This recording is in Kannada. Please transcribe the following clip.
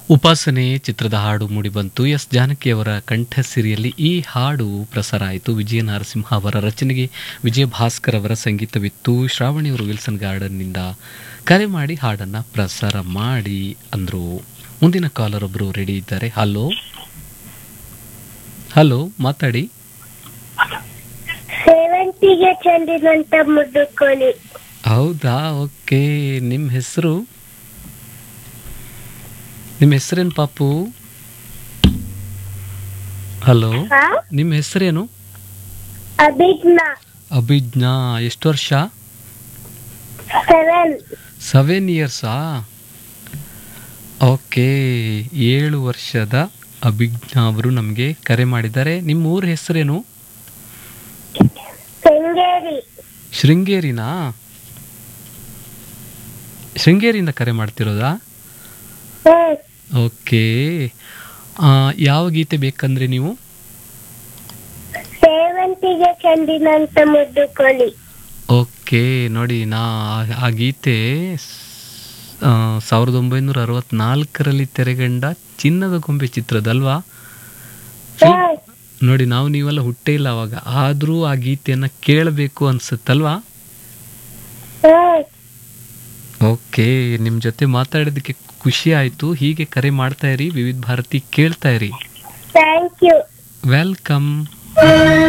ಉಪಾಸನೆ ಚಿತ್ರದ ಹಾಡು ಮೂಡಿಬಂತು ಎಸ್ ಜಾನಕಿಯವರ ಕಂಠಸಿರಿಯಲ್ಲಿ ಈ ಹಾಡು ಪ್ರಸಾರ ಆಯಿತು ವಿಜಯ ನರಸಿಂಹ ಅವರ ರಚನೆಗೆ ವಿಜಯ ಭಾಸ್ಕರ್ ಅವರ ಸಂಗೀತವಿತ್ತು ಶ್ರಾವಣಿಯವರು ವಿಲ್ಸನ್ ಗಾರ್ಡನ್ನಿಂದ ಕರೆ ಮಾಡಿ ಹಾಡನ್ನು ಪ್ರಸಾರ ಮಾಡಿ ಅಂದರು ಮುಂದಿನ ಕಾಲರ್ ಒಬ್ಬರು ರೆಡಿ ಇದ್ದಾರೆ ಹಲೋ ಹಲೋ ಮಾತಾಡಿ ಸೇವಂತಿಗೆ ಚೆಂಡಿನಂತ ಮುದ್ದು ಕೋಳಿ ಹೌದಾ ಓಕೆ ನಿಮ್ಮ ಹೆಸರು ನಿಮ್ಮ ಹೆಸರೇನು ಪಾಪು ಹಲೋ ಹಾ ನಿಮ್ಮ ಹೆಸರೇನು ಅಭಿಜ್ಞ ಅಭಿಜ್ಞಾ ಎಷ್ಟು ವರ್ಷ ಸೆವೆನ್ ಸೆವೆನ್ ಇಯರ್ಸಾ ಓಕೆ ಏಳು ವರ್ಷದ ಅಭಿಜ್ಞಾ ಅವರು ನಮಗೆ ಕರೆ ಮಾಡಿದ್ದಾರೆ ನಿಮ್ಮ ಊರ ಹೆಸರೇನು ಶೃಂಗೇರಿ ಶೃಂಗೇರಿನಾ ಶೃಂಗೇರಿಯಿಂದ ಕರೆ ಮಾಡ್ತಿರೋದಾ ಹ್ಮ್ ಓಕೆ ಆ, ಯಾವ ಗೀತೆ ಬೇಕಂದ್ರೆ ನೀವು ಸೇವಂತಿಗೆ ಚೆಂಡಿನಂತ ಮುದ್ದು ಕೋಳಿ ಓಕೆ ನೋಡಿ ನಾ ಆ- ಆ ಗೀತೆ ಸ್- ಆ, ಸಾವಿರದ ಒಂಬೈನೂರ ಅರವತ್ನಾಲ್ಕರಲ್ಲಿ ತೆರೆಗಂಡ ಚಿನ್ನದ ಗೊಂಬೆ ಚಿತ್ರದಲ್ವಾ ಹ್ಮ್ ನೋಡಿ ನಾವು ನೀವೆಲ್ಲ ಹುಟ್ಟೇ ಇಲ್ಲ ಅವಾಗ ಆದರೂ ಆ ಗೀತೆಯನ್ನು ಕೇಳಬೇಕು ಅನ್ಸುತ್ತಲ್ವಾ ಹ್ಮ್ ಓಕೆ ನಿಮ್ಮ ಜೊತೆ ಮಾತಾಡೋದಕ್ಕೆ ಖುಷಿ ಆಯಿತು ಹೀಗೆ ಕರೆ ಮಾಡ್ತಾ ಇರಿ ವಿವಿಧ ಭಾರತಿ ಕೇಳ್ತಾ ಇರಿ ಥ್ಯಾಂಕ್ ಯು ವೆಲ್ಕಮ್